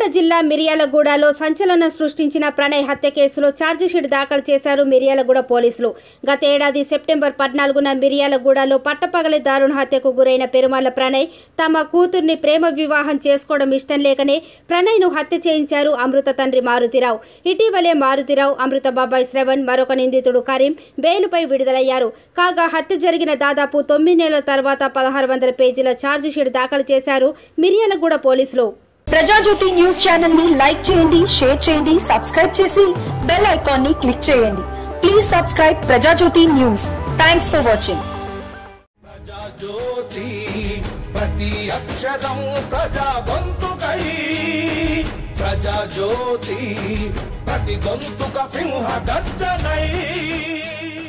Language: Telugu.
జిల్లా మిర్యాలగూడలో సంచలనం సృష్టించిన ప్రణయ్ హత్య కేసులో ఛార్జిషీట్ దాఖలు చేశారు మిర్యాలగూడ పోలీసులు గత ఏడాది సెప్టెంబర్ పద్నాలుగున మిర్యాలగూడలో పట్టపగలి దారుణ హత్యకు గురైన పెరుమాళ్ల ప్రణయ్ తమ కూతుర్ని ప్రేమ వివాహం చేసుకోవడం ఇష్టం లేకనే ప్రణయ్ను హత్య చేయించారు అమృత తండ్రి మారుతిరావు ఇటీవలే మారుతిరావు అమృత బాబాయ్ శ్రవణ్ మరొక నిందితుడు కరీం బెయిలుపై విడుదలయ్యారు కాగా హత్య జరిగిన దాదాపు తొమ్మిది నెలల తర్వాత పదహారు వందల పేజీల ఛార్జిషీట్ దాఖలు చేశారు మిర్యాలగూడ పోలీసులు ప్రజాజ్యోతి న్యూస్ ఛానల్ ని లైక్ చేయండి షేర్ చేయండి సబ్స్క్రైబ్ చేసి బెల్ ఐకాన్ ని క్లిక్ చేయండి please subscribe Prajajyothi news thanks for watching Prajajyothi ప్రతి అక్షరం ప్రజా గొంతుకై ప్రజాజ్యోతి ప్రతి గొంతుక సింహ గర్జనై